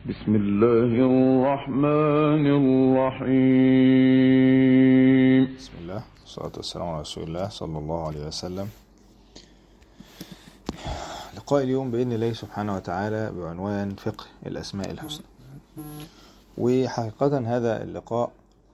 بسم الله الرحمن الرحيم بسم الله والصلاة والسلام على رسول الله صلى الله عليه وسلم لقاء اليوم بإذن الله سبحانه وتعالى بعنوان فقه الأسماء الحسنى وحقيقة هذا اللقاء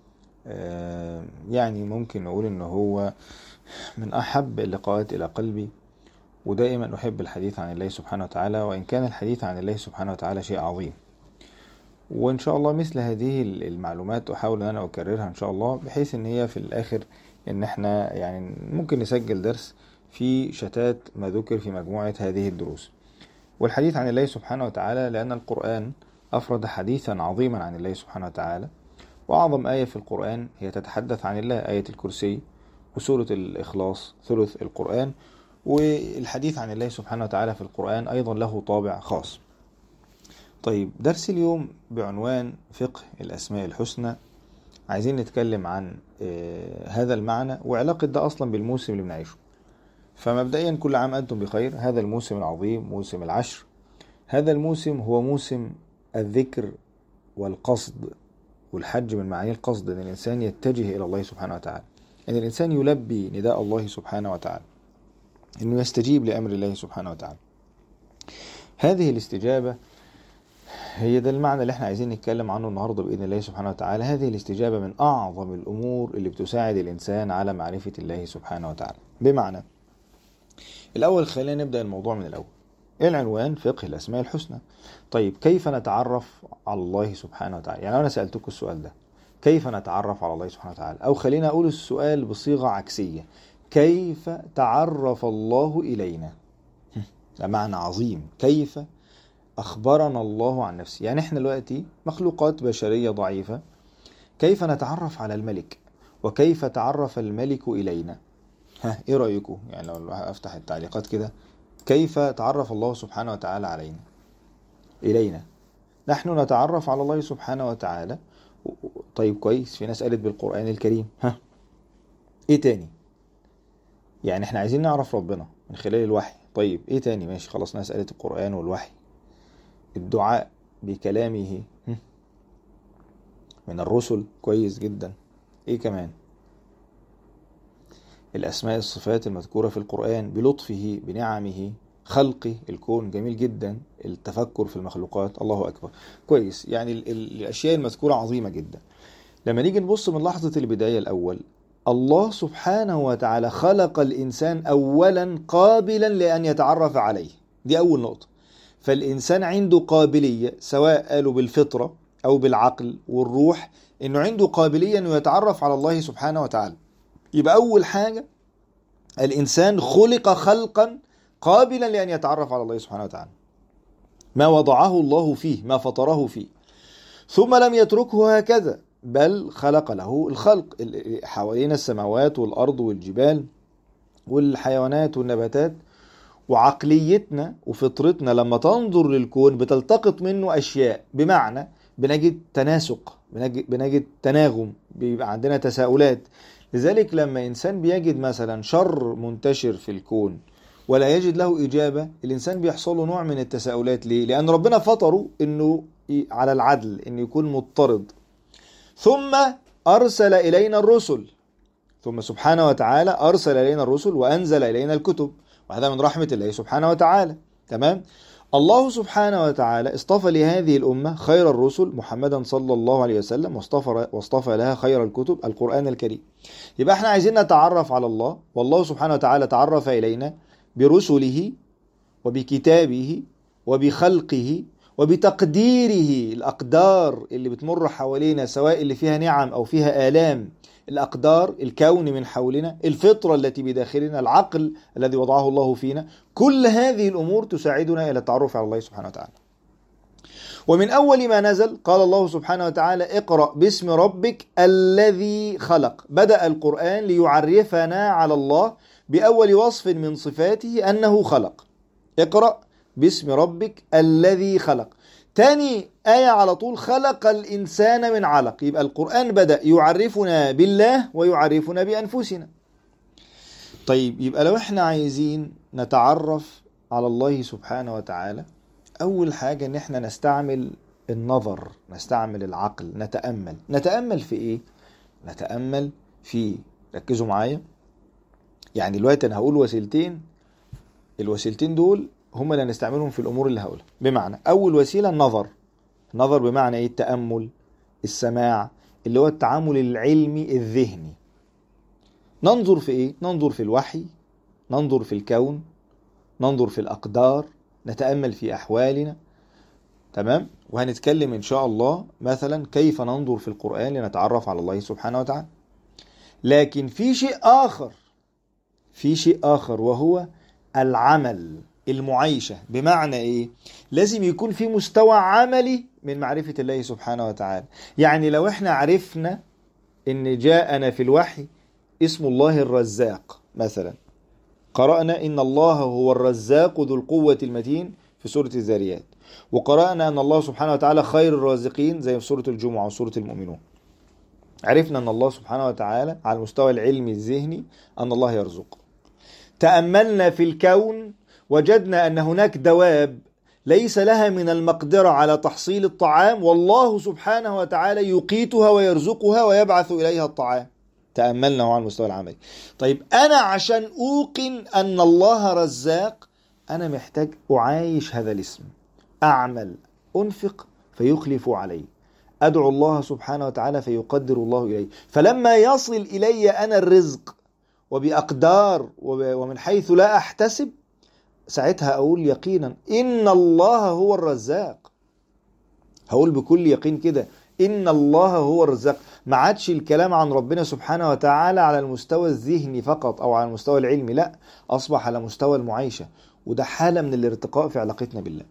آه، يعني ممكن نقول إن هو من أحب اللقاءات إلى قلبي ودائما أحب الحديث عن الله سبحانه وتعالى وإن كان الحديث عن الله سبحانه وتعالى شيء عظيم وإن شاء الله مثل هذه المعلومات أحاول أن أنا أكررها إن شاء الله بحيث إن هي في الآخر إن إحنا يعني ممكن نسجل درس في شتات ما ذكر في مجموعة هذه الدروس والحديث عن الله سبحانه وتعالى لأن القرآن أفرد حديثا عظيما عن الله سبحانه وتعالى وأعظم آية في القرآن هي تتحدث عن الله آية الكرسي وسورة الإخلاص ثلث القرآن والحديث عن الله سبحانه وتعالى في القرآن أيضا له طابع خاص طيب درس اليوم بعنوان فقه الأسماء الحسنى عايزين نتكلم عن آه، هذا المعنى وعلاقة ده أصلا بالموسم اللي بنعيشه فمبدئيا كل عام أنتم بخير هذا الموسم العظيم موسم العشر هذا الموسم هو موسم الذكر والقصد والحج من معاني القصد أن الإنسان يتجه إلى الله سبحانه وتعالى أن الإنسان يلبي نداء الله سبحانه وتعالى أنه يستجيب لأمر الله سبحانه وتعالى هذه الاستجابة هي ده المعنى اللي احنا عايزين نتكلم عنه النهارده باذن الله سبحانه وتعالى هذه الاستجابه من اعظم الامور اللي بتساعد الانسان على معرفه الله سبحانه وتعالى بمعنى الاول خلينا نبدا الموضوع من الاول العنوان فقه الاسماء الحسنى طيب كيف نتعرف على الله سبحانه وتعالى يعني لو انا سالتكم السؤال ده كيف نتعرف على الله سبحانه وتعالى او خلينا اقول السؤال بصيغه عكسيه كيف تعرف الله الينا ده معنى عظيم كيف أخبرنا الله عن نفسه يعني إحنا دلوقتي مخلوقات بشرية ضعيفة كيف نتعرف على الملك وكيف تعرف الملك إلينا ها إيه رأيكم يعني لو أفتح التعليقات كده كيف تعرف الله سبحانه وتعالى علينا إلينا نحن نتعرف على الله سبحانه وتعالى طيب كويس في ناس قالت بالقرآن الكريم ها إيه تاني يعني إحنا عايزين نعرف ربنا من خلال الوحي طيب إيه تاني ماشي خلاص ناس قالت القرآن والوحي الدعاء بكلامه من الرسل كويس جدا ايه كمان الاسماء الصفات المذكوره في القران بلطفه بنعمه خلقه الكون جميل جدا التفكر في المخلوقات الله اكبر كويس يعني ال ال الاشياء المذكوره عظيمه جدا لما نيجي نبص من لحظه البدايه الاول الله سبحانه وتعالى خلق الانسان اولا قابلا لان يتعرف عليه دي اول نقطه فالإنسان عنده قابلية سواء قالوا بالفطرة أو بالعقل والروح إنه عنده قابلية إنه يتعرف على الله سبحانه وتعالى يبقى أول حاجة الإنسان خلق خلقا قابلا لأن يتعرف على الله سبحانه وتعالى ما وضعه الله فيه ما فطره فيه ثم لم يتركه هكذا بل خلق له الخلق حوالين السماوات والأرض والجبال والحيوانات والنباتات وعقليتنا وفطرتنا لما تنظر للكون بتلتقط منه اشياء بمعنى بنجد تناسق بنجد, بنجد تناغم بيبقى عندنا تساؤلات لذلك لما انسان بيجد مثلا شر منتشر في الكون ولا يجد له اجابه الانسان بيحصل له نوع من التساؤلات ليه لان ربنا فطره انه على العدل انه يكون مضطرد ثم ارسل الينا الرسل ثم سبحانه وتعالى ارسل الينا الرسل وانزل الينا الكتب وهذا من رحمة الله سبحانه وتعالى تمام الله سبحانه وتعالى اصطفى لهذه الأمة خير الرسل محمدا صلى الله عليه وسلم واصطفى, واصطفى لها خير الكتب القرآن الكريم يبقى احنا عايزين نتعرف على الله والله سبحانه وتعالى تعرف إلينا برسله وبكتابه وبخلقه وبتقديره الأقدار اللي بتمر حوالينا سواء اللي فيها نعم أو فيها آلام الأقدار الكون من حولنا الفطرة التي بداخلنا العقل الذي وضعه الله فينا كل هذه الأمور تساعدنا إلى التعرف على الله سبحانه وتعالى ومن أول ما نزل قال الله سبحانه وتعالى اقرأ باسم ربك الذي خلق بدأ القرآن ليعرفنا على الله بأول وصف من صفاته أنه خلق اقرأ باسم ربك الذي خلق تاني آية على طول خلق الإنسان من علق يبقى القرآن بدأ يعرفنا بالله ويعرفنا بأنفسنا طيب يبقى لو احنا عايزين نتعرف على الله سبحانه وتعالى أول حاجة إن احنا نستعمل النظر نستعمل العقل نتأمل نتأمل في ايه نتأمل في ركزوا معايا يعني دلوقتي انا هقول وسيلتين الوسيلتين دول هما اللي هنستعملهم في الامور اللي هقولها بمعنى اول وسيله النظر النظر بمعنى ايه التامل السماع اللي هو التعامل العلمي الذهني ننظر في ايه ننظر في الوحي ننظر في الكون ننظر في الاقدار نتامل في احوالنا تمام وهنتكلم ان شاء الله مثلا كيف ننظر في القران لنتعرف على الله سبحانه وتعالى لكن في شيء اخر في شيء اخر وهو العمل المعيشة بمعنى ايه لازم يكون في مستوى عملي من معرفة الله سبحانه وتعالى يعني لو احنا عرفنا ان جاءنا في الوحي اسم الله الرزاق مثلا قرأنا ان الله هو الرزاق ذو القوة المتين في سورة الذاريات وقرأنا ان الله سبحانه وتعالى خير الرازقين زي في سورة الجمعة وسورة المؤمنون عرفنا ان الله سبحانه وتعالى على المستوى العلمي الذهني ان الله يرزق تأملنا في الكون وجدنا أن هناك دواب ليس لها من المقدرة على تحصيل الطعام والله سبحانه وتعالى يقيتها ويرزقها ويبعث إليها الطعام تأملنا على المستوى العملي طيب أنا عشان أوقن أن الله رزاق أنا محتاج أعايش هذا الاسم أعمل أنفق فيخلف علي أدعو الله سبحانه وتعالى فيقدر الله إلي فلما يصل إلي أنا الرزق وبأقدار ومن حيث لا أحتسب ساعتها أقول يقينا إن الله هو الرزاق هقول بكل يقين كده إن الله هو الرزاق ما عادش الكلام عن ربنا سبحانه وتعالى على المستوى الذهني فقط أو على المستوى العلمي لا أصبح على مستوى المعيشة وده حالة من الارتقاء في علاقتنا بالله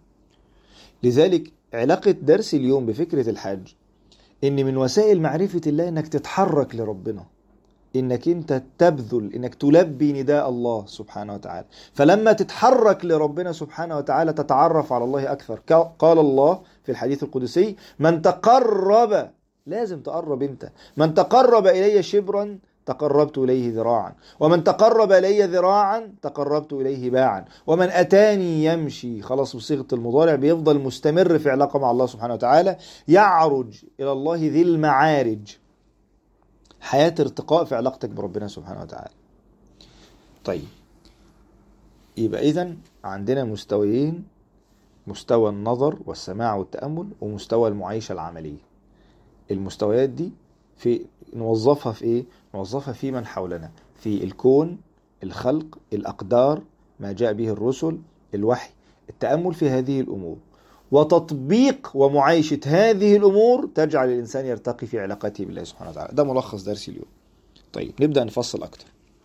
لذلك علاقة درس اليوم بفكرة الحج إن من وسائل معرفة الله إنك تتحرك لربنا انك انت تبذل انك تلبي نداء الله سبحانه وتعالى فلما تتحرك لربنا سبحانه وتعالى تتعرف على الله اكثر قال الله في الحديث القدسي من تقرب لازم تقرب انت من تقرب الي شبرا تقربت اليه ذراعا ومن تقرب الي ذراعا تقربت اليه باعا ومن اتاني يمشي خلاص بصيغه المضارع بيفضل مستمر في علاقه مع الله سبحانه وتعالى يعرج الى الله ذي المعارج حياة ارتقاء في علاقتك بربنا سبحانه وتعالى طيب يبقى إذا عندنا مستويين مستوى النظر والسماع والتأمل ومستوى المعيشة العملية المستويات دي في نوظفها في إيه؟ نوظفها في من حولنا في الكون الخلق الأقدار ما جاء به الرسل الوحي التأمل في هذه الأمور وتطبيق ومعايشة هذه الأمور تجعل الإنسان يرتقي في علاقته بالله سبحانه وتعالى ده ملخص درس اليوم طيب نبدأ نفصل أكتر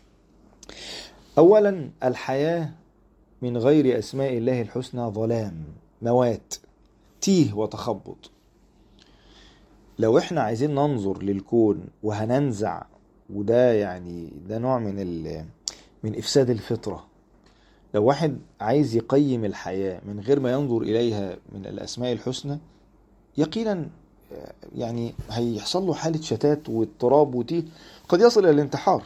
أولا الحياة من غير أسماء الله الحسنى ظلام موات تيه وتخبط لو احنا عايزين ننظر للكون وهننزع وده يعني ده نوع من ال من إفساد الفطرة لو واحد عايز يقيم الحياة من غير ما ينظر إليها من الأسماء الحسنى يقينا يعني هيحصل له حالة شتات واضطراب وتيه قد يصل إلى الانتحار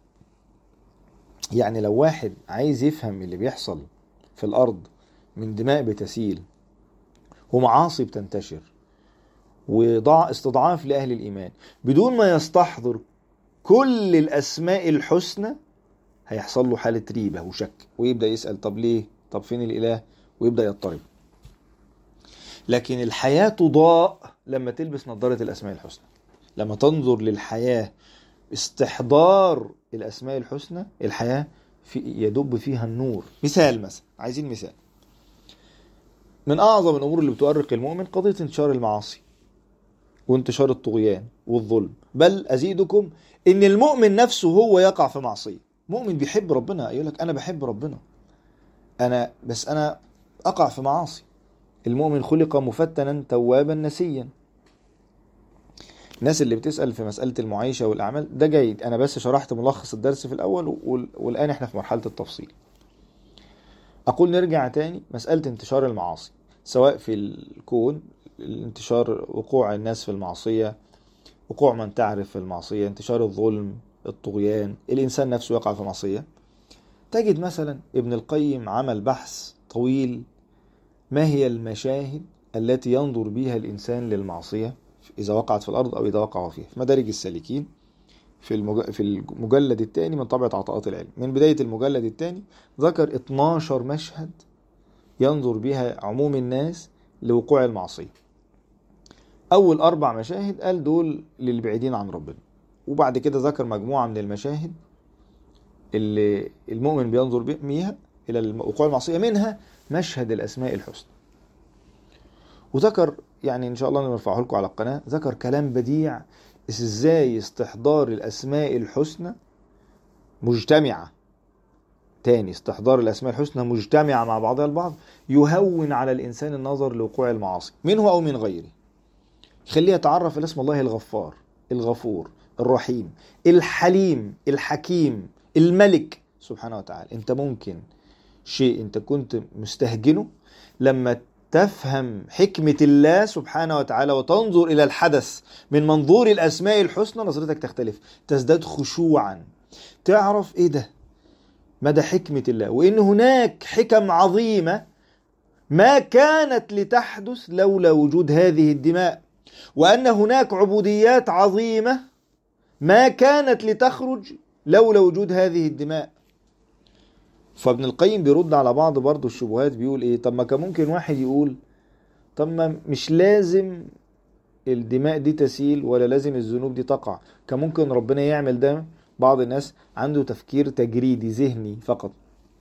يعني لو واحد عايز يفهم اللي بيحصل في الأرض من دماء بتسيل ومعاصي بتنتشر وضع استضعاف لأهل الإيمان بدون ما يستحضر كل الأسماء الحسنى هيحصل له حالة ريبة وشك ويبدأ يسأل طب ليه طب فين الإله ويبدأ يضطرب لكن الحياة تضاء لما تلبس نظارة الأسماء الحسنى لما تنظر للحياة استحضار الأسماء الحسنى الحياة في يدب فيها النور مثال مثلا عايزين مثال من أعظم الأمور اللي بتؤرق المؤمن قضية انتشار المعاصي وانتشار الطغيان والظلم بل أزيدكم إن المؤمن نفسه هو يقع في معصية مؤمن بيحب ربنا يقول لك أنا بحب ربنا أنا بس أنا أقع في معاصي المؤمن خلق مفتنا توابا نسيا الناس اللي بتسأل في مسألة المعيشة والأعمال ده جيد أنا بس شرحت ملخص الدرس في الأول والآن إحنا في مرحلة التفصيل أقول نرجع تاني مسألة انتشار المعاصي سواء في الكون انتشار وقوع الناس في المعصية وقوع من تعرف في المعصية انتشار الظلم الطغيان الإنسان نفسه يقع في معصية تجد مثلا ابن القيم عمل بحث طويل ما هي المشاهد التي ينظر بها الإنسان للمعصية إذا وقعت في الأرض أو إذا وقع فيها في مدارج السالكين في المج... في المجلد الثاني من طبعة عطاءات العلم من بداية المجلد الثاني ذكر 12 مشهد ينظر بها عموم الناس لوقوع المعصية أول أربع مشاهد قال دول للبعيدين عن ربنا وبعد كده ذكر مجموعة من المشاهد اللي المؤمن بينظر بيها إلى وقوع المعصية منها مشهد الأسماء الحسنى وذكر يعني إن شاء الله نرفعه لكم على القناة ذكر كلام بديع إزاي استحضار الأسماء الحسنى مجتمعة تاني استحضار الأسماء الحسنى مجتمعة مع بعضها البعض يهون على الإنسان النظر لوقوع المعاصي منه أو من غيره يخليه يتعرف إلى اسم الله الغفار الغفور الرحيم الحليم الحكيم الملك سبحانه وتعالى انت ممكن شيء انت كنت مستهجنه لما تفهم حكمة الله سبحانه وتعالى وتنظر إلى الحدث من منظور الأسماء الحسنى نظرتك تختلف تزداد خشوعا تعرف إيه ده مدى حكمة الله وإن هناك حكم عظيمة ما كانت لتحدث لولا وجود هذه الدماء وأن هناك عبوديات عظيمة ما كانت لتخرج لولا وجود هذه الدماء فابن القيم بيرد على بعض برضه الشبهات بيقول ايه طب ما كان ممكن واحد يقول طب ما مش لازم الدماء دي تسيل ولا لازم الذنوب دي تقع كان ممكن ربنا يعمل ده بعض الناس عنده تفكير تجريدي ذهني فقط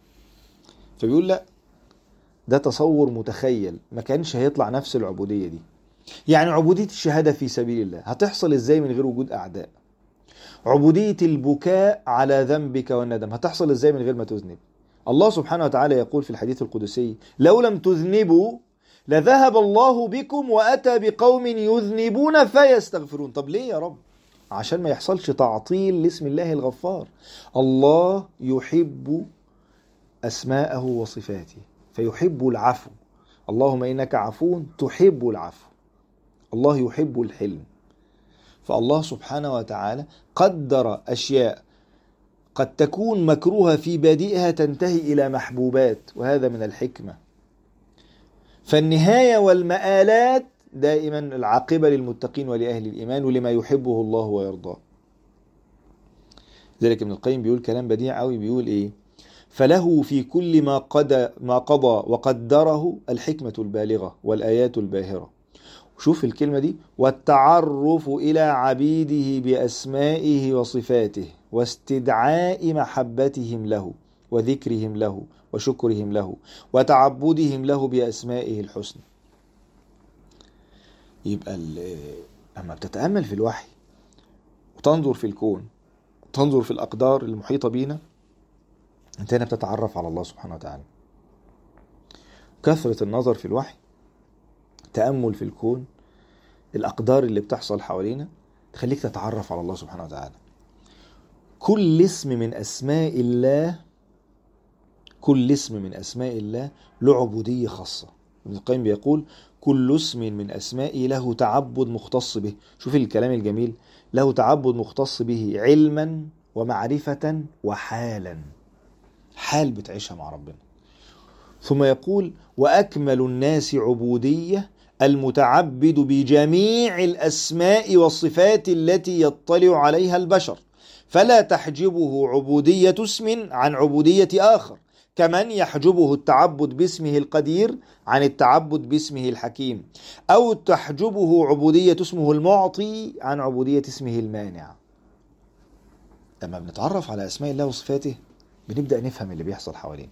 فبيقول لا ده تصور متخيل ما كانش هيطلع نفس العبودية دي يعني عبودية الشهادة في سبيل الله هتحصل ازاي من غير وجود أعداء عبودية البكاء على ذنبك والندم هتحصل ازاي من غير ما تذنب الله سبحانه وتعالى يقول في الحديث القدسي لو لم تذنبوا لذهب الله بكم وأتى بقوم يذنبون فيستغفرون طب ليه يا رب عشان ما يحصلش تعطيل لاسم الله الغفار الله يحب أسماءه وصفاته فيحب العفو اللهم إنك عفو تحب العفو الله يحب الحلم فالله سبحانه وتعالى قدر أشياء قد تكون مكروهة في بادئها تنتهي إلى محبوبات وهذا من الحكمة فالنهاية والمآلات دائما العاقبة للمتقين ولأهل الإيمان ولما يحبه الله ويرضاه ذلك ابن القيم بيقول كلام بديع قوي بيقول إيه فله في كل ما قضى ما قضى وقدره الحكمة البالغة والآيات الباهرة شوف الكلمة دي والتعرف إلى عبيده بأسمائه وصفاته واستدعاء محبتهم له وذكرهم له وشكرهم له وتعبدهم له بأسمائه الحسنى يبقى لما بتتأمل في الوحي وتنظر في الكون وتنظر في الأقدار المحيطة بينا انت هنا بتتعرف على الله سبحانه وتعالى كثرة النظر في الوحي تأمل في الكون الأقدار اللي بتحصل حوالينا تخليك تتعرف على الله سبحانه وتعالى كل اسم من أسماء الله كل اسم من أسماء الله له عبودية خاصة ابن القيم بيقول كل اسم من أسمائه له تعبد مختص به شوف الكلام الجميل له تعبد مختص به علما ومعرفة وحالا حال بتعيشها مع ربنا ثم يقول وأكمل الناس عبودية المتعبد بجميع الأسماء والصفات التي يطلع عليها البشر فلا تحجبه عبودية اسم عن عبودية آخر كمن يحجبه التعبد باسمه القدير عن التعبد باسمه الحكيم أو تحجبه عبودية اسمه المعطي عن عبودية اسمه المانع لما بنتعرف على أسماء الله وصفاته بنبدأ نفهم اللي بيحصل حوالينا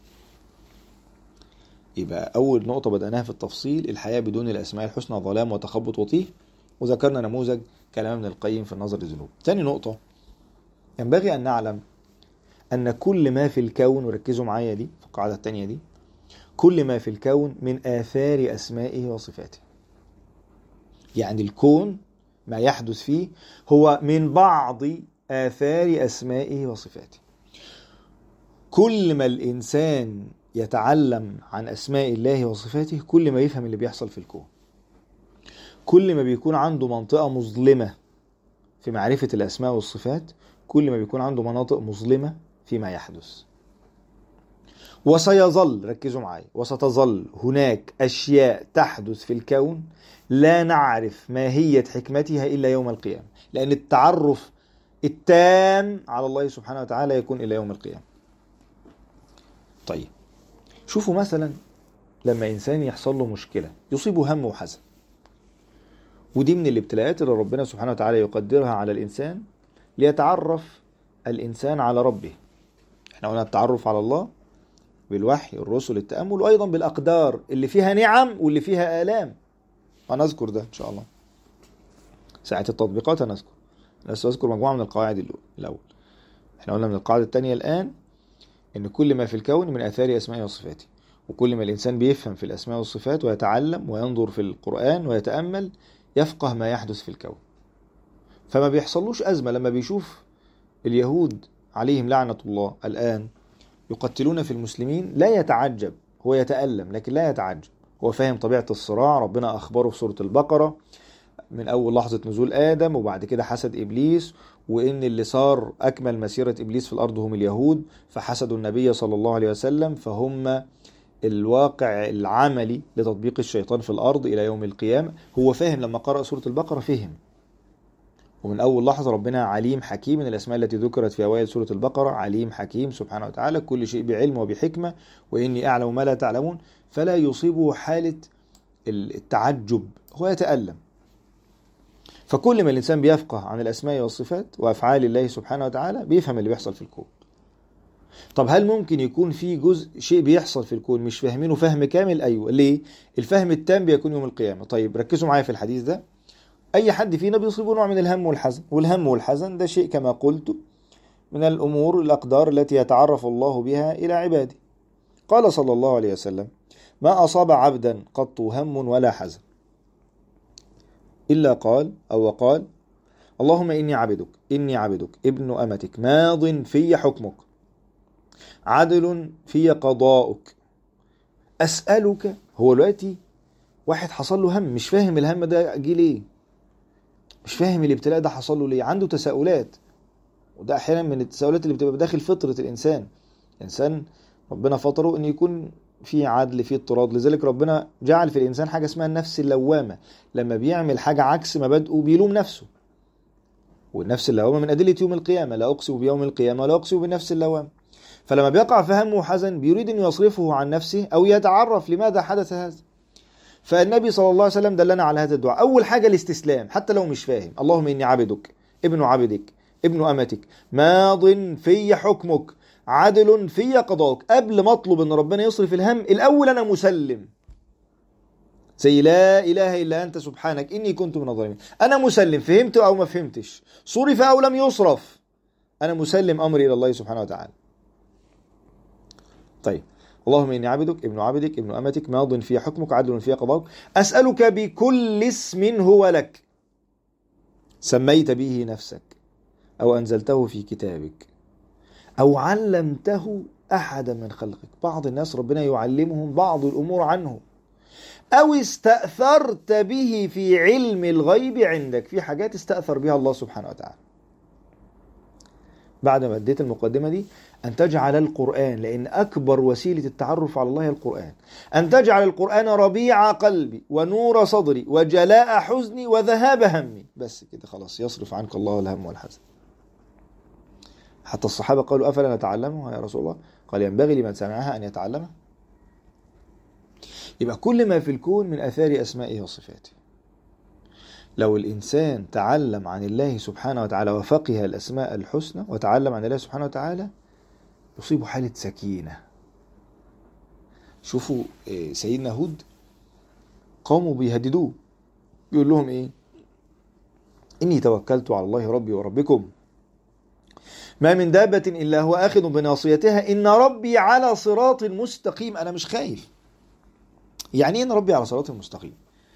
يبقى أول نقطة بدأناها في التفصيل الحياة بدون الأسماء الحسنى ظلام وتخبط وطيه وذكرنا نموذج كلام ابن القيم في النظر للذنوب ثاني نقطة ينبغي أن نعلم أن كل ما في الكون وركزوا معايا دي في القاعدة الثانية دي كل ما في الكون من آثار أسمائه وصفاته يعني الكون ما يحدث فيه هو من بعض آثار أسمائه وصفاته كل ما الإنسان يتعلم عن أسماء الله وصفاته كل ما يفهم اللي بيحصل في الكون كل ما بيكون عنده منطقة مظلمة في معرفة الأسماء والصفات كل ما بيكون عنده مناطق مظلمة فيما يحدث وسيظل ركزوا معايا وستظل هناك أشياء تحدث في الكون لا نعرف ماهية حكمتها إلا يوم القيامة لأن التعرف التام على الله سبحانه وتعالى يكون إلى يوم القيامة طيب شوفوا مثلا لما إنسان يحصل له مشكلة يصيبه هم وحزن ودي من الابتلاءات اللي ربنا سبحانه وتعالى يقدرها على الإنسان ليتعرف الإنسان على ربه احنا قلنا التعرف على الله بالوحي الرسل التأمل وأيضا بالأقدار اللي فيها نعم واللي فيها آلام هنذكر ده إن شاء الله ساعة التطبيقات هنذكر بس أذكر مجموعة من القواعد الأول احنا قلنا من القاعدة الثانية الآن إن كل ما في الكون من آثار أسمائه وصفاته وكل ما الإنسان بيفهم في الأسماء والصفات ويتعلم وينظر في القرآن ويتأمل يفقه ما يحدث في الكون فما بيحصلوش أزمة لما بيشوف اليهود عليهم لعنة الله الآن يقتلون في المسلمين لا يتعجب هو يتألم لكن لا يتعجب هو فاهم طبيعة الصراع ربنا أخبره في سورة البقرة من أول لحظة نزول آدم وبعد كده حسد إبليس وإن اللي صار أكمل مسيرة إبليس في الأرض هم اليهود فحسدوا النبي صلى الله عليه وسلم فهم الواقع العملي لتطبيق الشيطان في الأرض إلى يوم القيامة هو فاهم لما قرأ سورة البقرة فهم ومن أول لحظة ربنا عليم حكيم من الأسماء التي ذكرت في أوائل سورة البقرة عليم حكيم سبحانه وتعالى كل شيء بعلم وبحكمة وإني أعلم ما لا تعلمون فلا يصيبه حالة التعجب هو يتألم فكل ما الإنسان بيفقه عن الأسماء والصفات وأفعال الله سبحانه وتعالى بيفهم اللي بيحصل في الكون طب هل ممكن يكون في جزء شيء بيحصل في الكون مش فاهمينه فهم كامل أيوة ليه الفهم التام بيكون يوم القيامة طيب ركزوا معايا في الحديث ده أي حد فينا بيصيبه نوع من الهم والحزن والهم والحزن ده شيء كما قلت من الأمور الأقدار التي يتعرف الله بها إلى عباده قال صلى الله عليه وسلم ما أصاب عبدا قط هم ولا حزن إلا قال أو قال اللهم إني عبدك إني عبدك ابن أمتك ماض في حكمك عدل في قضاؤك أسألك هو دلوقتي واحد حصل له هم مش فاهم الهم ده جه ليه مش فاهم الابتلاء ده حصل له ليه عنده تساؤلات وده احيانا من التساؤلات اللي بتبقى بداخل فطره الانسان الانسان ربنا فطره ان يكون في عدل في اضطراد لذلك ربنا جعل في الانسان حاجه اسمها النفس اللوامه لما بيعمل حاجه عكس مبادئه بيلوم نفسه والنفس اللوامه من ادله يوم القيامه لا اقسم بيوم القيامه ولا اقسم بالنفس اللوامه فلما بيقع في هم وحزن بيريد ان يصرفه عن نفسه او يتعرف لماذا حدث هذا فالنبي صلى الله عليه وسلم دلنا على هذا الدعاء اول حاجه الاستسلام حتى لو مش فاهم اللهم اني عبدك ابن عبدك ابن امتك ماض في حكمك عدل في قضاءك قبل ما اطلب ان ربنا يصرف الهم الاول انا مسلم زي لا اله الا انت سبحانك اني كنت من الظالمين انا مسلم فهمت او ما فهمتش صرف او لم يصرف انا مسلم امري الى الله سبحانه وتعالى طيب اللهم إني عبدك ابن عبدك ابن أمتك ماض في حكمك عدل في قضاءك أسألك بكل اسم هو لك سميت به نفسك أو أنزلته في كتابك أو علمته أحدا من خلقك بعض الناس ربنا يعلمهم بعض الأمور عنه أو استأثرت به في علم الغيب عندك في حاجات استأثر بها الله سبحانه وتعالى بعد ما اديت المقدمة دي أن تجعل القرآن لأن أكبر وسيلة التعرف على الله هي القرآن أن تجعل القرآن ربيع قلبي ونور صدري وجلاء حزني وذهاب همي بس كده خلاص يصرف عنك الله الهم والحزن حتى الصحابة قالوا أفلا نتعلمها يا رسول الله قال ينبغي لمن سمعها أن يتعلمها يبقى كل ما في الكون من أثار أسمائه وصفاته لو الإنسان تعلم عن الله سبحانه وتعالى وفقه الأسماء الحسنى وتعلم عن الله سبحانه وتعالى يصيبه حالة سكينة شوفوا سيدنا هود قوموا بيهددوه بيقول لهم ايه إني توكلت على الله ربي وربكم ما من دابة إلا هو آخذ بناصيتها إن ربي على صراط مستقيم أنا مش خايف يعني إيه إن ربي على صراط مستقيم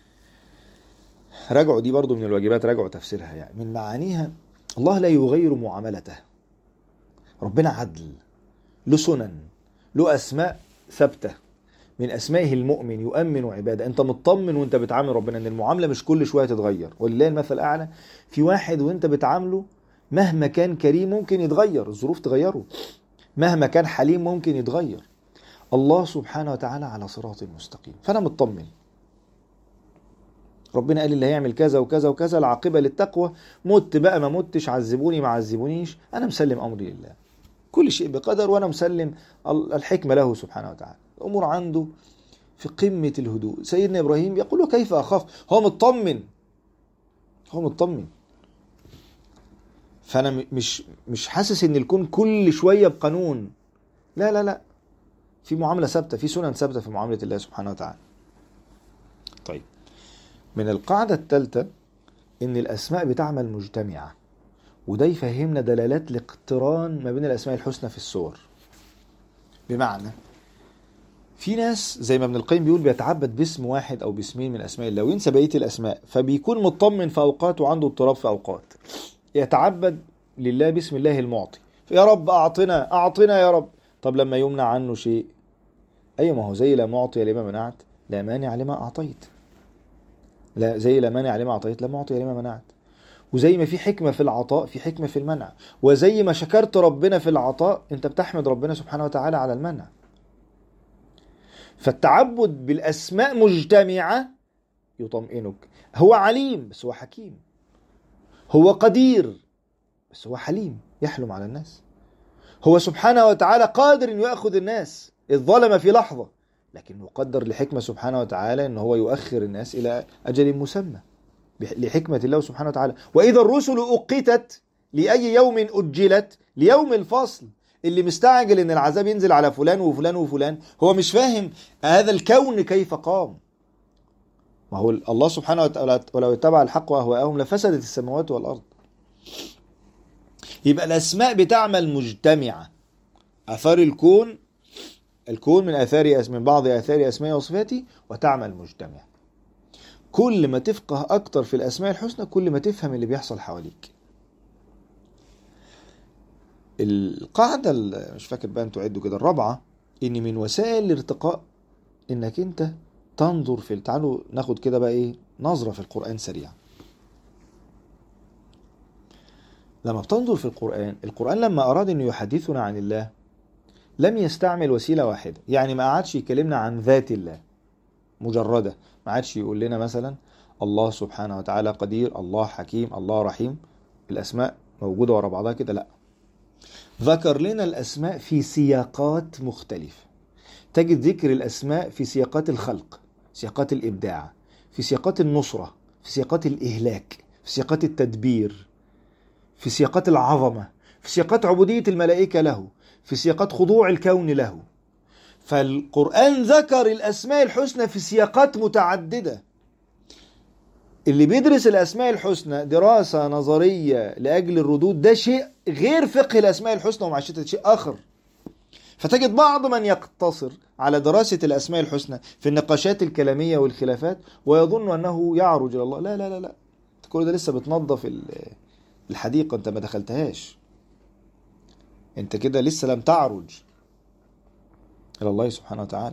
راجعوا دي برضو من الواجبات راجعوا تفسيرها يعني من معانيها الله لا يغير معاملته ربنا عدل له سنن له أسماء ثابتة من أسمائه المؤمن يؤمن عباده أنت مطمن وأنت بتعامل ربنا أن المعاملة مش كل شوية تتغير ولله المثل الأعلى في واحد وأنت بتعامله مهما كان كريم ممكن يتغير الظروف تغيره مهما كان حليم ممكن يتغير الله سبحانه وتعالى على صراط مستقيم فأنا مطمن ربنا قال اللي هيعمل كذا وكذا وكذا العاقبة للتقوى مت بقى ما متش عذبوني ما عذبونيش أنا مسلم أمري لله كل شيء بقدر وأنا مسلم الحكمة له سبحانه وتعالى الأمور عنده في قمة الهدوء سيدنا إبراهيم يقول له كيف أخاف هو مطمن هو مطمن فأنا م- مش مش حاسس إن الكون كل شوية بقانون لا لا لا في معاملة ثابتة في سنن ثابتة في معاملة الله سبحانه وتعالى طيب من القاعدة الثالثة إن الأسماء بتعمل مجتمعة وده يفهمنا دلالات الاقتران ما بين الأسماء الحسنى في السور بمعنى في ناس زي ما ابن القيم بيقول بيتعبد باسم واحد او باسمين من اسماء الله وينسى بقيه الاسماء فبيكون مطمن في اوقات وعنده اضطراب في اوقات يتعبد لله باسم الله المعطي يا رب اعطنا اعطنا يا رب طب لما يمنع عنه شيء اي ما هو زي لا معطي لما منعت لا مانع لما اعطيت لا زي لا مانع لما اعطيت لا معطي لما منعت وزي ما في حكمة في العطاء في حكمة في المنع وزي ما شكرت ربنا في العطاء انت بتحمد ربنا سبحانه وتعالى على المنع فالتعبد بالأسماء مجتمعة يطمئنك هو عليم بس هو حكيم هو قدير بس هو حليم يحلم على الناس هو سبحانه وتعالى قادر أن يأخذ الناس إذ ظلم في لحظة لكن يقدر لحكمة سبحانه وتعالى أن هو يؤخر الناس إلى أجل مسمى بح- لحكمة الله سبحانه وتعالى وإذا الرسل أقتت لأي يوم أجلت ليوم الفصل اللي مستعجل ان العذاب ينزل على فلان وفلان وفلان هو مش فاهم هذا الكون كيف قام ما هو الله سبحانه وتعالى ولو اتبع الحق واهواءهم لفسدت السماوات والارض يبقى الاسماء بتعمل مجتمعه اثار الكون الكون من اثار من بعض اثار اسماء وصفاته وتعمل مجتمعه كل ما تفقه اكتر في الاسماء الحسنى كل ما تفهم اللي بيحصل حواليك القاعدة ال- مش فاكر بقى انتوا عدوا كده الرابعة ان من وسائل الارتقاء انك انت تنظر في تعالوا ناخد كده بقى ايه نظرة في القرآن سريعا لما بتنظر في القرآن القرآن لما أراد أنه يحدثنا عن الله لم يستعمل وسيلة واحدة يعني ما قعدش يكلمنا عن ذات الله مجردة ما عادش يقول لنا مثلا الله سبحانه وتعالى قدير الله حكيم الله رحيم الأسماء موجودة ورا بعضها كده لا ذكر لنا الأسماء في سياقات مختلفة تجد ذكر الأسماء في سياقات الخلق سياقات الإبداع في سياقات النصرة في سياقات الإهلاك في سياقات التدبير في سياقات العظمة في سياقات عبودية الملائكة له في سياقات خضوع الكون له فالقرآن ذكر الأسماء الحسنى في سياقات متعددة اللي بيدرس الأسماء الحسنى دراسة نظرية لأجل الردود ده شيء غير فقه الأسماء الحسنى ومعرفتها شيء آخر فتجد بعض من يقتصر على دراسة الأسماء الحسنى في النقاشات الكلامية والخلافات ويظن أنه يعرج إلى الله لا لا لا لا أنت كل ده لسه بتنظف ال- الحديقة أنت ما دخلتهاش أنت كده لسه لم تعرج إلى الله سبحانه وتعالى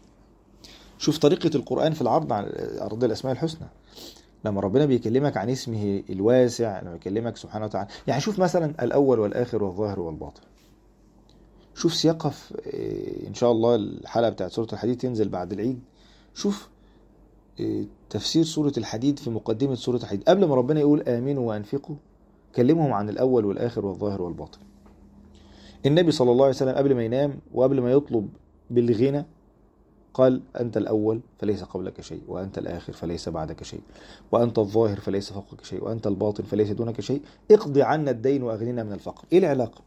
شوف طريقة القرآن في العرض عن أرض الأسماء الحسنى لما ربنا بيكلمك عن اسمه الواسع لما يكلمك سبحانه وتعالى يعني شوف مثلا الأول والآخر والظاهر والباطن شوف سياقها في إيه، إن شاء الله الحلقة بتاعت سورة الحديد تنزل بعد العيد شوف إيه، تفسير سورة الحديد في مقدمة سورة الحديد قبل ما ربنا يقول آمنوا وأنفقوا كلمهم عن الأول والآخر والظاهر والباطن النبي صلى الله عليه وسلم قبل ما ينام وقبل ما يطلب بالغنى قال أنت الأول فليس قبلك شيء وأنت الآخر فليس بعدك شيء وأنت الظاهر فليس فوقك شيء وأنت الباطن فليس دونك شيء اقضي عنا الدين وأغننا من الفقر إيه العلاقة؟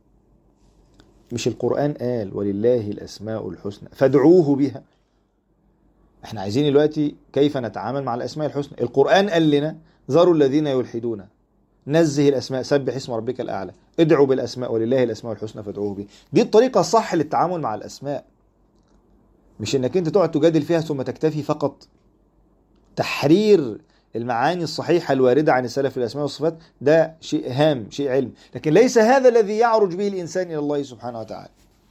مش القرآن قال ولله الأسماء الحسنى فادعوه بها احنا عايزين دلوقتي كيف نتعامل مع الأسماء الحسنى القرآن قال لنا ذروا الذين يلحدون نزه الأسماء سبح اسم ربك الأعلى ادعوا بالأسماء ولله الأسماء الحسنى فادعوه بها دي الطريقة الصح للتعامل مع الأسماء مش انك انت تقعد تجادل فيها ثم تكتفي فقط تحرير المعاني الصحيحة الواردة عن السلف في الأسماء والصفات ده شيء هام شيء علم لكن ليس هذا الذي يعرج به الإنسان إلى الله سبحانه وتعالى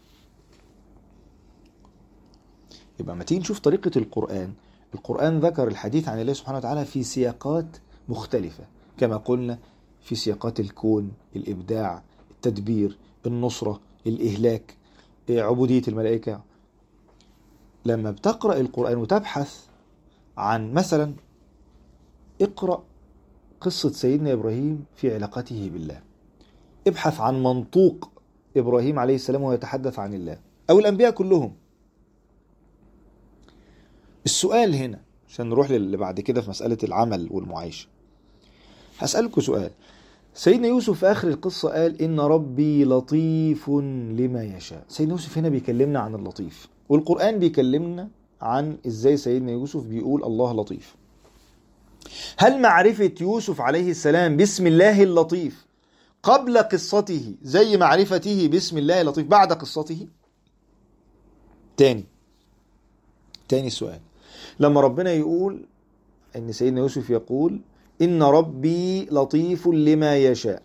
يبقى ما تيجي نشوف طريقة القرآن القرآن ذكر الحديث عن الله سبحانه وتعالى في سياقات مختلفة كما قلنا في سياقات الكون الإبداع التدبير النصرة الإهلاك عبودية الملائكة لما بتقرأ القرآن وتبحث عن مثلا اقرأ قصة سيدنا إبراهيم في علاقته بالله ابحث عن منطوق إبراهيم عليه السلام وهو يتحدث عن الله أو الأنبياء كلهم السؤال هنا عشان نروح للي بعد كده في مسألة العمل والمعايشة هسألكوا سؤال سيدنا يوسف في آخر القصة قال إن ربي لطيف لما يشاء سيدنا يوسف هنا بيكلمنا عن اللطيف والقرآن بيكلمنا عن إزاي سيدنا يوسف بيقول الله لطيف هل معرفة يوسف عليه السلام بسم الله اللطيف قبل قصته زي معرفته بسم الله اللطيف بعد قصته تاني تاني السؤال لما ربنا يقول ان سيدنا يوسف يقول ان ربي لطيف لما يشاء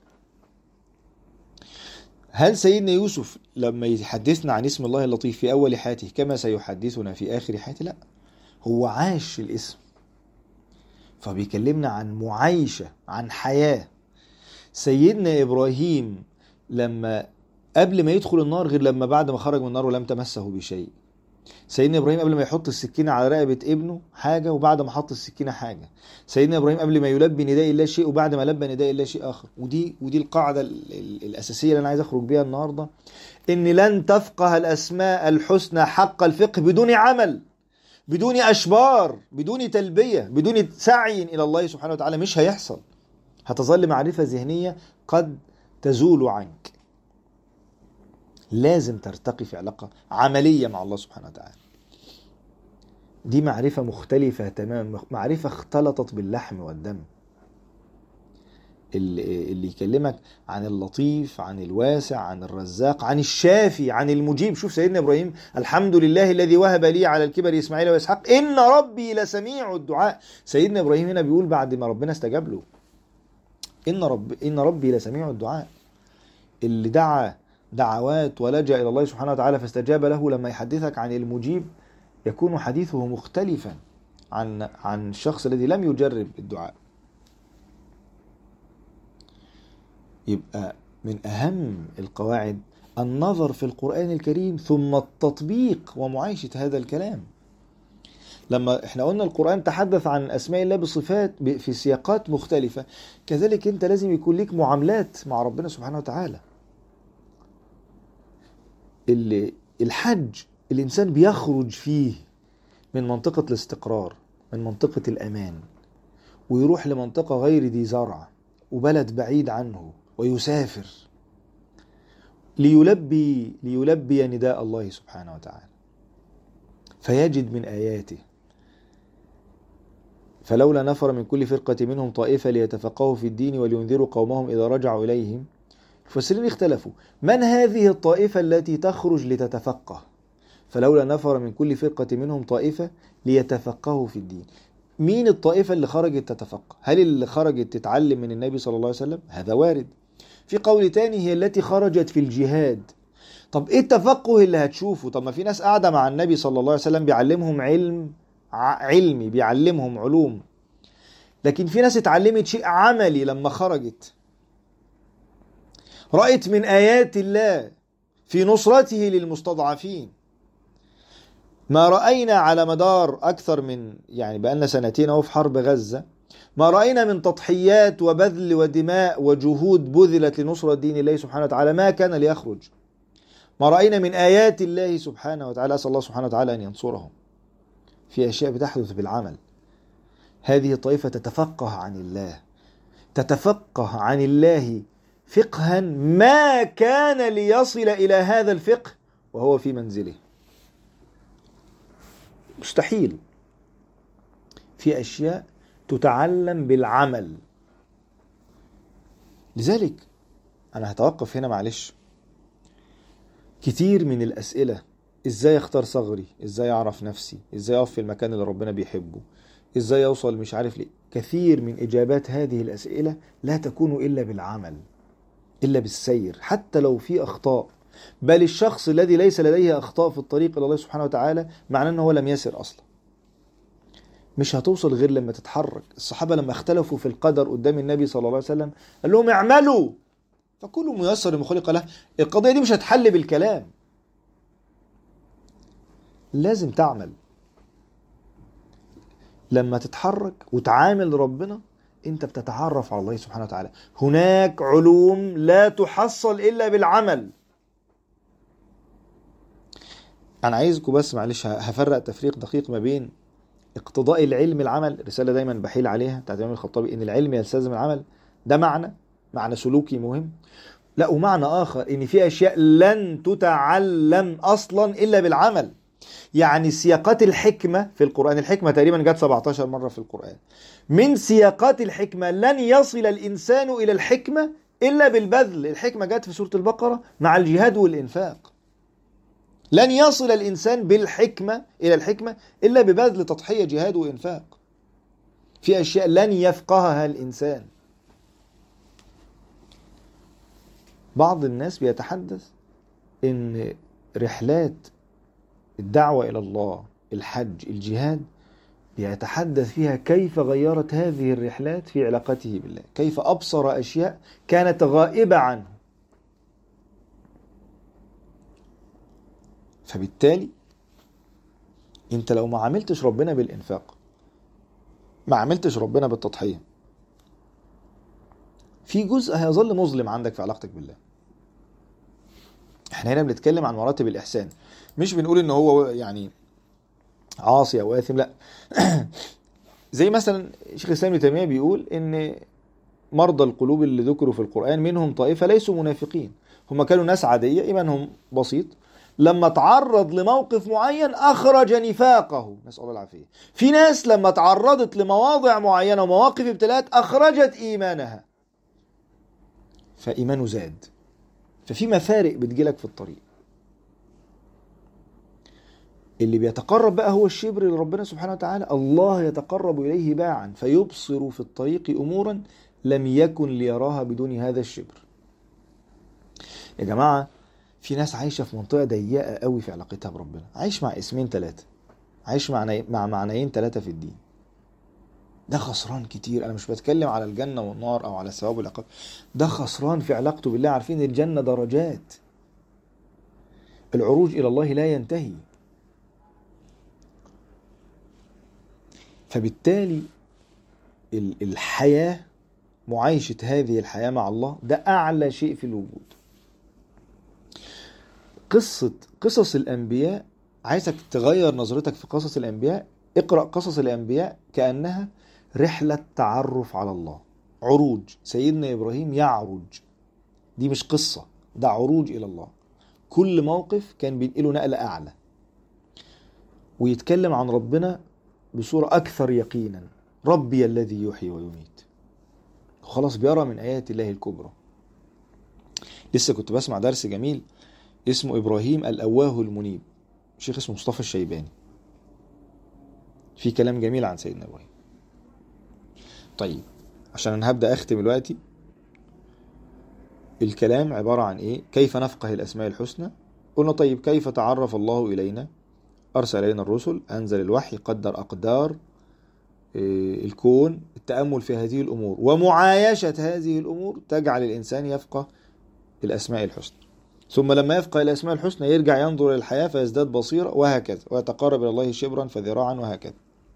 هل سيدنا يوسف لما يحدثنا عن اسم الله اللطيف في اول حياته كما سيحدثنا في اخر حياته لا هو عاش الاسم فبيكلمنا عن معايشه عن حياه سيدنا ابراهيم لما قبل ما يدخل النار غير لما بعد ما خرج من النار ولم تمسه بشيء سيدنا ابراهيم قبل ما يحط السكينه على رقبه ابنه حاجه وبعد ما حط السكينه حاجه سيدنا ابراهيم قبل ما يلبي نداء الله شيء وبعد ما لبى نداء الله شيء اخر ودي ودي القاعده ال ال الاساسيه اللي انا عايز اخرج بيها النهارده ان لن تفقه الاسماء الحسنى حق الفقه بدون عمل بدون اشبار بدون تلبيه بدون سعي الى الله سبحانه وتعالى مش هيحصل هتظل معرفه ذهنيه قد تزول عنك لازم ترتقي في علاقة عملية مع الله سبحانه وتعالى دي معرفة مختلفة تماما معرفة اختلطت باللحم والدم اللي, اللي يكلمك عن اللطيف عن الواسع عن الرزاق عن الشافي عن المجيب شوف سيدنا ابراهيم الحمد لله الذي وهب لي على الكبر اسماعيل واسحاق ان ربي لسميع الدعاء سيدنا ابراهيم هنا بيقول بعد ما ربنا استجاب له ان رب ان ربي لسميع الدعاء اللي دعا دعوات ولجأ إلى الله سبحانه وتعالى فاستجاب له لما يحدثك عن المجيب يكون حديثه مختلفا عن عن الشخص الذي لم يجرب الدعاء يبقى من أهم القواعد النظر في القرآن الكريم ثم التطبيق ومعايشة هذا الكلام لما احنا قلنا القرآن تحدث عن أسماء الله بصفات في سياقات مختلفة كذلك انت لازم يكون لك معاملات مع ربنا سبحانه وتعالى اللي الحج الإنسان بيخرج فيه من منطقة الاستقرار من منطقة الأمان ويروح لمنطقة غير ذي زرع وبلد بعيد عنه ويسافر ليلبي ليلبي نداء الله سبحانه وتعالى فيجد من آياته فلولا نفر من كل فرقة منهم طائفة ليتفقهوا في الدين ولينذروا قومهم إذا رجعوا إليهم المفسرين اختلفوا من هذه الطائفة التي تخرج لتتفقه فلولا نفر من كل فرقة منهم طائفة ليتفقهوا في الدين مين الطائفة اللي خرجت تتفقه هل اللي خرجت تتعلم من النبي صلى الله عليه وسلم هذا وارد في قول تاني هي التي خرجت في الجهاد طب ايه التفقه اللي هتشوفه طب ما في ناس قاعدة مع النبي صلى الله عليه وسلم بيعلمهم علم علمي بيعلمهم علوم لكن في ناس اتعلمت شيء عملي لما خرجت رأت من آيات الله في نصرته للمستضعفين ما رأينا على مدار أكثر من يعني بقالنا سنتين أهو في حرب غزة ما رأينا من تضحيات وبذل ودماء وجهود بذلت لنصرة دين الله سبحانه وتعالى ما كان ليخرج ما رأينا من آيات الله سبحانه وتعالى أسأل الله سبحانه وتعالى أن ينصرهم في أشياء بتحدث بالعمل هذه الطائفة تتفقه عن الله تتفقه عن الله فقها ما كان ليصل إلى هذا الفقه وهو في منزله مستحيل في أشياء تتعلم بالعمل لذلك أنا هتوقف هنا معلش كتير من الأسئلة إزاي أختار ثغري إزاي أعرف نفسي إزاي أقف في المكان اللي ربنا بيحبه إزاي أوصل مش عارف ليه كثير من إجابات هذه الأسئلة لا تكون إلا بالعمل إلا بالسير حتى لو في أخطاء بل الشخص الذي ليس لديه أخطاء في الطريق إلى الله سبحانه وتعالى معناه أنه لم يسر أصلا مش هتوصل غير لما تتحرك الصحابة لما اختلفوا في القدر قدام النبي صلى الله عليه وسلم قال لهم اعملوا فكل ميسر لما خلق له القضية دي مش هتحل بالكلام لازم تعمل لما تتحرك وتعامل ربنا انت بتتعرف على الله سبحانه وتعالى هناك علوم لا تحصل الا بالعمل انا عايزكم بس معلش هفرق تفريق دقيق ما بين اقتضاء العلم العمل رساله دايما بحيل عليها بتاعت الامام الخطابي ان العلم يلتزم العمل ده معنى معنى سلوكي مهم لا ومعنى اخر ان في اشياء لن تتعلم اصلا الا بالعمل يعني سياقات الحكمة في القرآن الحكمة تقريبا جت 17 مرة في القرآن من سياقات الحكمة لن يصل الإنسان إلى الحكمة إلا بالبذل الحكمة جت في سورة البقرة مع الجهاد والإنفاق لن يصل الإنسان بالحكمة إلى الحكمة إلا ببذل تضحية جهاد وإنفاق في أشياء لن يفقهها الإنسان بعض الناس بيتحدث إن رحلات الدعوة إلى الله الحج الجهاد بيتحدث فيها كيف غيرت هذه الرحلات في علاقته بالله كيف أبصر أشياء كانت غائبة عنه فبالتالي انت لو ما عملتش ربنا بالإنفاق ما عملتش ربنا بالتضحية في جزء هيظل مظلم عندك في علاقتك بالله احنا هنا بنتكلم عن مراتب الإحسان مش بنقول ان هو يعني عاصي او اثم لا زي مثلا شيخ الاسلام ابن تيميه بيقول ان مرضى القلوب اللي ذكروا في القران منهم طائفه ليسوا منافقين هم كانوا ناس عاديه ايمانهم بسيط لما تعرض لموقف معين اخرج نفاقه نسال الله العافيه في ناس لما تعرضت لمواضع معينه ومواقف ابتلاءات اخرجت ايمانها فايمانه زاد ففي مفارق بتجيلك في الطريق اللي بيتقرب بقى هو الشبر لربنا سبحانه وتعالى الله يتقرب إليه باعا فيبصر في الطريق أمورا لم يكن ليراها بدون هذا الشبر يا جماعة في ناس عايشة في منطقة ضيقة قوي في علاقتها بربنا عايش مع اسمين ثلاثة عايش مع مع معنيين ثلاثة في الدين ده خسران كتير انا مش بتكلم على الجنة والنار او على الثواب والعقاب ده خسران في علاقته بالله عارفين الجنة درجات العروج الى الله لا ينتهي فبالتالي الحياة معايشة هذه الحياة مع الله ده أعلى شيء في الوجود قصة قصص الأنبياء عايزك تغير نظرتك في قصص الأنبياء اقرأ قصص الأنبياء كأنها رحلة تعرف على الله عروج سيدنا إبراهيم يعرج دي مش قصة ده عروج إلى الله كل موقف كان بينقله نقلة أعلى ويتكلم عن ربنا بصورة أكثر يقينا ربي الذي يحيي ويميت خلاص بيرى من آيات الله الكبرى لسه كنت بسمع درس جميل اسمه إبراهيم الأواه المنيب شيخ اسمه مصطفى الشيباني في كلام جميل عن سيدنا إبراهيم طيب عشان أنا هبدأ أختم دلوقتي الكلام عبارة عن إيه كيف نفقه الأسماء الحسنى قلنا طيب كيف تعرف الله إلينا أرسل إلينا الرسل أنزل الوحي قدر أقدار الكون التأمل في هذه الأمور ومعايشة هذه الأمور تجعل الإنسان يفقه الأسماء الحسنى ثم لما يفقه الأسماء الحسنى يرجع ينظر إلى الحياة فيزداد بصيرة وهكذا ويتقرب إلى الله شبرا فذراعا وهكذا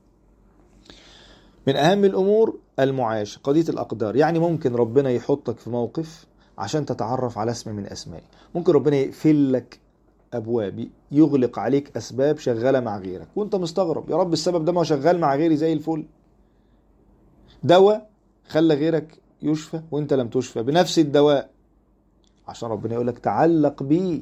من أهم الأمور المعايشة قضية الأقدار يعني ممكن ربنا يحطك في موقف عشان تتعرف على اسم من أسمائه ممكن ربنا يقفل لك ابواب يغلق عليك اسباب شغاله مع غيرك وانت مستغرب يا رب السبب ده ما هو شغال مع غيري زي الفل دواء خلى غيرك يشفى وانت لم تشفى بنفس الدواء عشان ربنا يقول لك تعلق بيه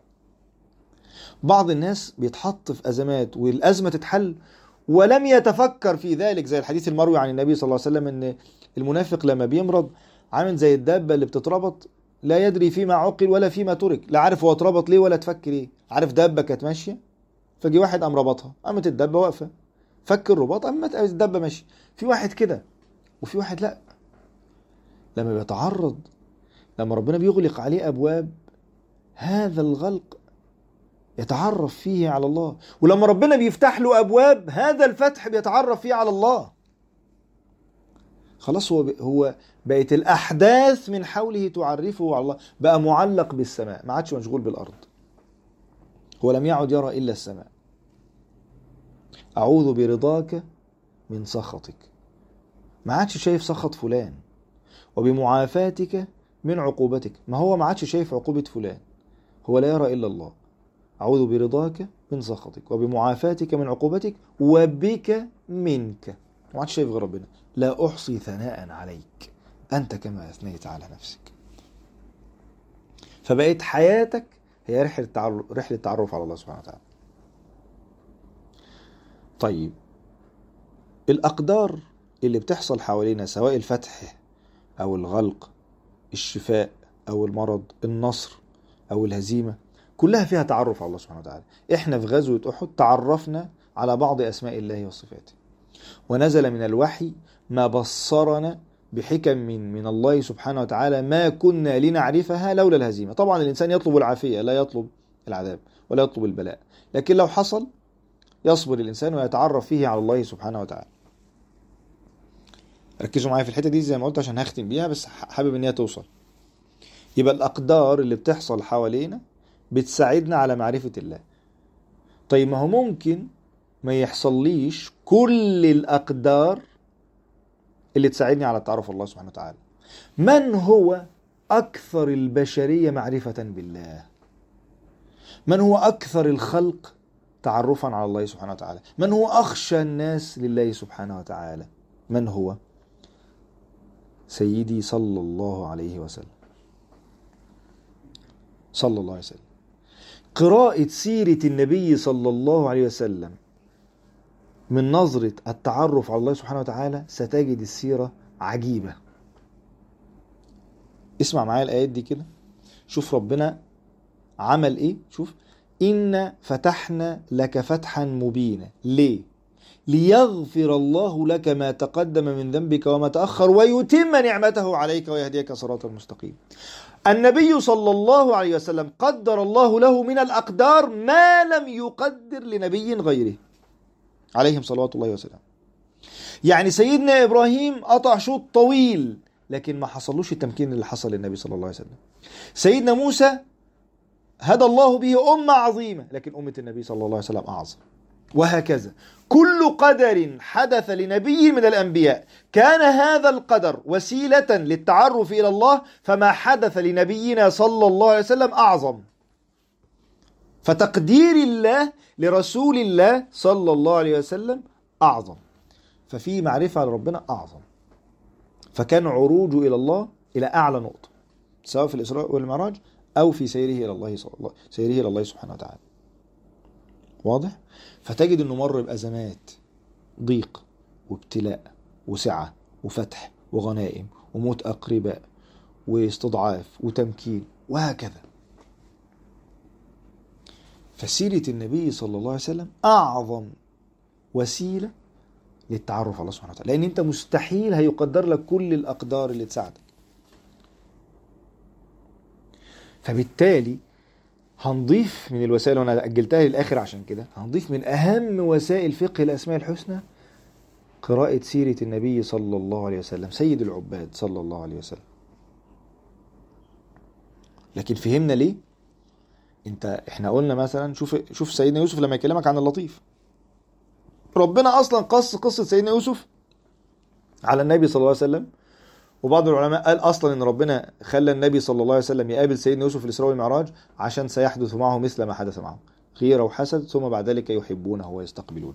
بعض الناس بيتحط في ازمات والازمه تتحل ولم يتفكر في ذلك زي الحديث المروي عن النبي صلى الله عليه وسلم ان المنافق لما بيمرض عامل زي الدابه اللي بتتربط لا يدري فيما عقل ولا فيما ترك لا عارف هو اتربط ليه ولا تفكر ايه عارف دابه كانت ماشيه فجي واحد قام ربطها قامت الدابه واقفه فك الرباط قامت الدابه ماشيه في واحد كده وفي واحد لا لما بيتعرض لما ربنا بيغلق عليه ابواب هذا الغلق يتعرف فيه على الله ولما ربنا بيفتح له ابواب هذا الفتح بيتعرف فيه على الله خلاص هو هو بقت الاحداث من حوله تعرفه على الله بقى معلق بالسماء ما عادش مشغول بالارض هو لم يعد يرى الا السماء أعوذ برضاك من سخطك ما عادش شايف سخط فلان وبمعافاتك من عقوبتك ما هو ما عادش شايف عقوبة فلان هو لا يرى إلا الله أعوذ برضاك من سخطك وبمعافاتك من عقوبتك وبك منك ما عادش شايف غير ربنا لا أحصي ثناء عليك أنت كما أثنيت على نفسك فبقيت حياتك هي رحلة تعرف, رحلة تعرف على الله سبحانه وتعالى طيب الأقدار اللي بتحصل حوالينا سواء الفتح أو الغلق الشفاء أو المرض النصر أو الهزيمة كلها فيها تعرف على الله سبحانه وتعالى احنا في غزوة أحد تعرفنا على بعض أسماء الله وصفاته ونزل من الوحي ما بصرنا بحكم من من الله سبحانه وتعالى ما كنا لنعرفها لولا الهزيمة طبعا الإنسان يطلب العافية لا يطلب العذاب ولا يطلب البلاء لكن لو حصل يصبر الإنسان ويتعرف فيه على الله سبحانه وتعالى ركزوا معايا في الحتة دي زي ما قلت عشان هختم بيها بس حابب ان هي توصل يبقى الأقدار اللي بتحصل حوالينا بتساعدنا على معرفة الله طيب ما هو ممكن ما يحصليش كل الأقدار اللي تساعدني على التعرف على الله سبحانه وتعالى من هو أكثر البشرية معرفة بالله من هو أكثر الخلق تعرفا على الله سبحانه وتعالى من هو أخشى الناس لله سبحانه وتعالى من هو سيدي صلى الله عليه وسلم صلى الله عليه وسلم قراءة سيرة النبي صلى الله عليه وسلم من نظرة التعرف على الله سبحانه وتعالى ستجد السيرة عجيبة اسمع معايا الآيات دي كده شوف ربنا عمل ايه شوف إن فتحنا لك فتحا مبينا ليه ليغفر الله لك ما تقدم من ذنبك وما تأخر ويتم نعمته عليك ويهديك صراطا مستقيما النبي صلى الله عليه وسلم قدر الله له من الأقدار ما لم يقدر لنبي غيره عليهم صلوات الله وسلامه يعني سيدنا إبراهيم قطع شوط طويل لكن ما حصلوش التمكين اللي حصل للنبي صلى الله عليه وسلم سيدنا موسى هدى الله به أمة عظيمة لكن أمة النبي صلى الله عليه وسلم أعظم وهكذا كل قدر حدث لنبي من الأنبياء كان هذا القدر وسيلة للتعرف إلى الله فما حدث لنبينا صلى الله عليه وسلم أعظم فتقدير الله لرسول الله صلى الله عليه وسلم أعظم ففي معرفة على ربنا أعظم فكان عروجه إلى الله إلى أعلى نقطة سواء في الإسراء والمعراج أو في سيره إلى الله صلى الله سيره إلى الله سبحانه وتعالى واضح؟ فتجد انه مر بازمات ضيق وابتلاء وسعه وفتح وغنائم وموت اقرباء واستضعاف وتمكين وهكذا فسيره النبي صلى الله عليه وسلم اعظم وسيله للتعرف على الله سبحانه وتعالى لان انت مستحيل هيقدر لك كل الاقدار اللي تساعدك فبالتالي هنضيف من الوسائل وانا اجلتها للاخر عشان كده هنضيف من اهم وسائل فقه الاسماء الحسنى قراءة سيرة النبي صلى الله عليه وسلم سيد العباد صلى الله عليه وسلم لكن فهمنا ليه انت احنا قلنا مثلا شوف شوف سيدنا يوسف لما يكلمك عن اللطيف ربنا اصلا قص قصة سيدنا يوسف على النبي صلى الله عليه وسلم وبعض العلماء قال اصلا ان ربنا خلى النبي صلى الله عليه وسلم يقابل سيدنا يوسف في الاسراء والمعراج عشان سيحدث معه مثل ما حدث معه غيره وحسد ثم بعد ذلك يحبونه ويستقبلونه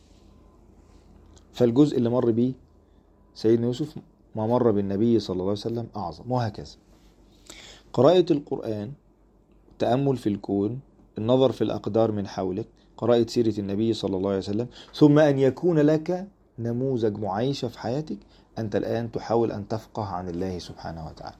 فالجزء اللي مر بيه سيدنا يوسف ما مر بالنبي صلى الله عليه وسلم اعظم وهكذا قراءة القرآن التأمل في الكون النظر في الأقدار من حولك قراءة سيرة النبي صلى الله عليه وسلم ثم أن يكون لك نموذج معايشة في حياتك أنت الآن تحاول أن تفقه عن الله سبحانه وتعالى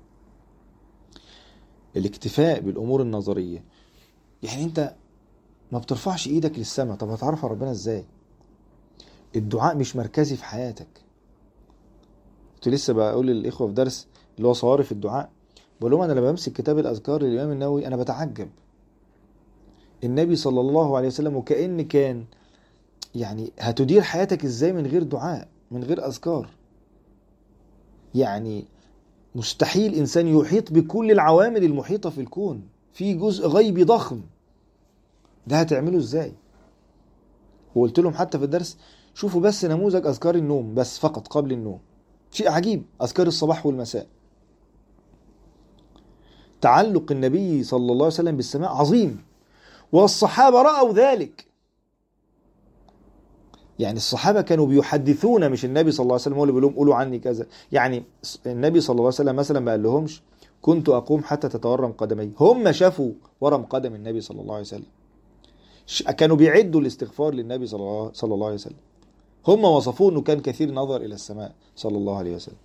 الاكتفاء بالأمور النظرية يعني أنت ما بترفعش إيدك للسماء طب هتعرف ربنا إزاي الدعاء مش مركزي في حياتك كنت لسه بقول للإخوة في درس اللي هو صوارف الدعاء بقول لهم أنا لما بمسك كتاب الأذكار للإمام النووي أنا بتعجب النبي صلى الله عليه وسلم وكأن كان يعني هتدير حياتك ازاي من غير دعاء من غير اذكار يعني مستحيل انسان يحيط بكل العوامل المحيطه في الكون في جزء غيبي ضخم ده هتعمله ازاي وقلت لهم حتى في الدرس شوفوا بس نموذج اذكار النوم بس فقط قبل النوم شيء عجيب اذكار الصباح والمساء تعلق النبي صلى الله عليه وسلم بالسماء عظيم والصحابه راوا ذلك يعني الصحابه كانوا بيحدثون مش النبي صلى الله عليه وسلم هو اللي بيقول لهم قولوا عني كذا يعني النبي صلى الله عليه وسلم مثلا ما قال لهمش كنت اقوم حتى تتورم قدمي هم شافوا ورم قدم النبي صلى الله عليه وسلم ش- كانوا بيعدوا الاستغفار للنبي صلى الله, صلى الله عليه وسلم هم وصفوه انه كان كثير نظر الى السماء صلى الله عليه وسلم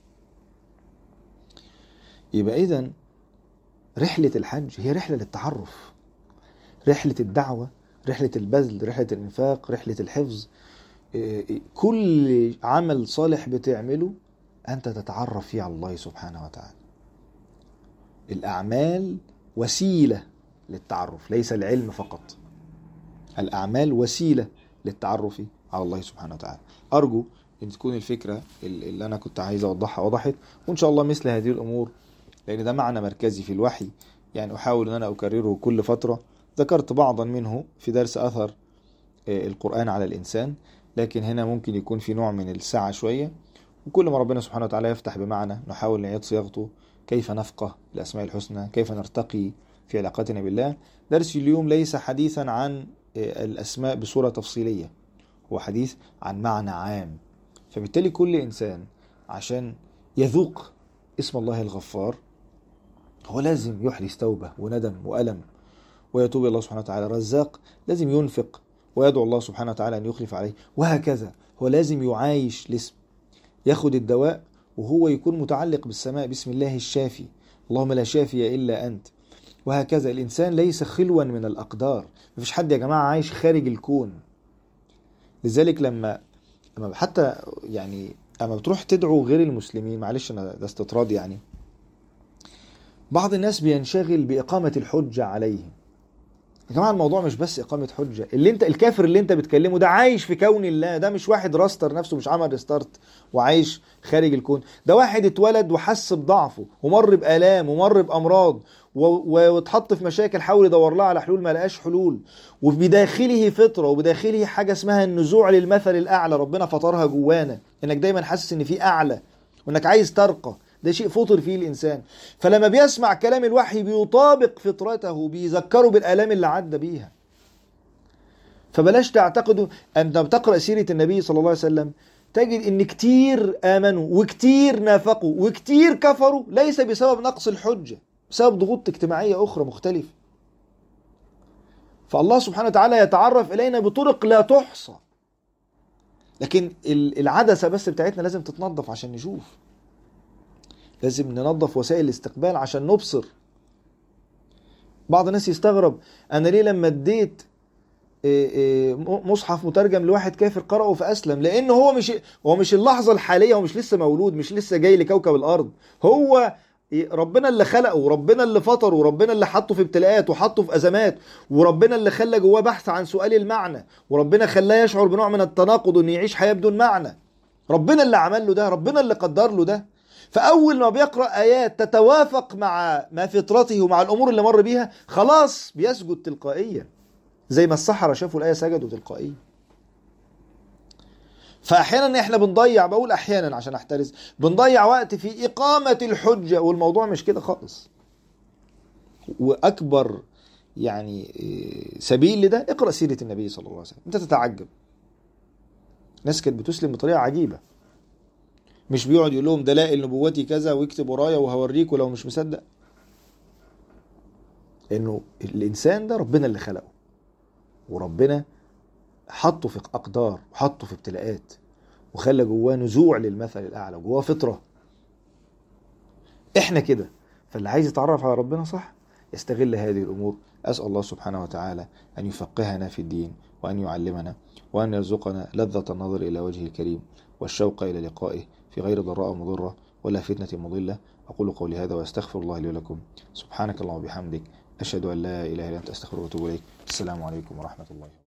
يبقى اذا رحله الحج هي رحله للتعرف رحله الدعوه رحله البذل رحله الانفاق رحله الحفظ إيه، إيه، كل عمل صالح بتعمله انت تتعرف فيه على الله سبحانه وتعالى الاعمال وسيله للتعرف ليس العلم فقط الاعمال وسيله للتعرف على الله سبحانه وتعالى ارجو ان تكون الفكره اللي انا كنت عايز اوضحها وضحت وان شاء الله مثل هذه الامور لان ده معنى مركزي في الوحي يعني احاول ان انا اكرره كل فتره ذكرت بعضا منه في درس اثر آه، القران على الانسان لكن هنا ممكن يكون في نوع من السعه شويه وكل ما ربنا سبحانه وتعالى يفتح بمعنى نحاول نعيد صياغته كيف نفقه الاسماء الحسنى كيف نرتقي في علاقتنا بالله درس اليوم ليس حديثا عن آه، الاسماء بصوره تفصيليه هو حديث عن معنى عام فبالتالي كل انسان عشان يذوق اسم الله الغفار هو لازم يحدث توبه وندم والم ويتوب الى الله سبحانه وتعالى رزاق لازم ينفق ويدعو الله سبحانه وتعالى ان يخلف عليه وهكذا هو لازم يعايش الاسم ياخد الدواء وهو يكون متعلق بالسماء بسم الله الشافي اللهم لا شافي الا انت وهكذا الانسان ليس خلوا من الاقدار مفيش حد يا جماعه عايش خارج الكون لذلك لما لما حتى يعني اما بتروح تدعو غير المسلمين معلش انا ده استطراد يعني بعض الناس بينشغل باقامه الحجه عليهم يا جماعه الموضوع مش بس اقامه حجه اللي انت الكافر اللي انت بتكلمه ده عايش في كون الله ده مش واحد راستر نفسه مش عمل ريستارت وعايش خارج الكون ده واحد اتولد وحس بضعفه ومر بالام ومر بامراض و- و- واتحط في مشاكل حاول يدور لها على حلول ما لقاش حلول وبداخله فطره وبداخله حاجه اسمها النزوع للمثل الاعلى ربنا فطرها جوانا انك دايما حاسس ان في اعلى وانك عايز ترقى ده شيء فطر فيه الانسان فلما بيسمع كلام الوحي بيطابق فطرته بيذكره بالالام اللي عدى بيها فبلاش تعتقدوا انت بتقرا سيره النبي صلى الله عليه وسلم تجد ان كتير امنوا وكتير نافقوا وكتير كفروا ليس بسبب نقص الحجه بسبب ضغوط اجتماعيه اخرى مختلفه فالله سبحانه وتعالى يتعرف الينا بطرق لا تحصى لكن ال- العدسه بس بتاعتنا لازم تتنظف عشان نشوف لازم ننظف وسائل الاستقبال عشان نبصر بعض الناس يستغرب انا ليه لما اديت إيه إيه مصحف مترجم لواحد كافر قرأه فأسلم لأن هو مش هو مش اللحظة الحالية هو مش لسه مولود مش لسه جاي لكوكب الأرض هو ربنا اللي خلقه وربنا اللي فطره وربنا اللي حطه في ابتلاءات وحطه في أزمات وربنا اللي خلى جواه بحث عن سؤال المعنى وربنا خلاه يشعر بنوع من التناقض انه يعيش حياة بدون معنى ربنا اللي عمل له ده ربنا اللي قدر له ده فأول ما بيقرأ آيات تتوافق مع ما فطرته ومع الأمور اللي مر بيها خلاص بيسجد تلقائيا زي ما السحرة شافوا الآية سجدوا تلقائيا فأحيانا إحنا بنضيع بقول أحيانا عشان أحترز بنضيع وقت في إقامة الحجة والموضوع مش كده خالص وأكبر يعني إيه، سبيل لده اقرأ سيرة النبي صلى الله عليه وسلم أنت تتعجب ناس كانت بتسلم بطريقة عجيبة مش بيقعد يقول لهم دلائل نبوتي كذا ويكتب ورايا وهوريك ولو مش مصدق انه الانسان ده ربنا اللي خلقه وربنا حطه في اقدار وحطه في ابتلاءات وخلى جواه نزوع للمثل الاعلى وجواه فطره احنا كده فاللي عايز يتعرف على ربنا صح يستغل هذه الامور اسال الله سبحانه وتعالى ان يفقهنا في الدين وان يعلمنا وان يرزقنا لذه النظر الى وجهه الكريم والشوق الى لقائه في غير ضراء مضره ولا فتنه مضله اقول قولي هذا واستغفر الله لي ولكم سبحانك اللهم وبحمدك اشهد ان لا اله الا انت استغفرك واتوب اليك السلام عليكم ورحمه الله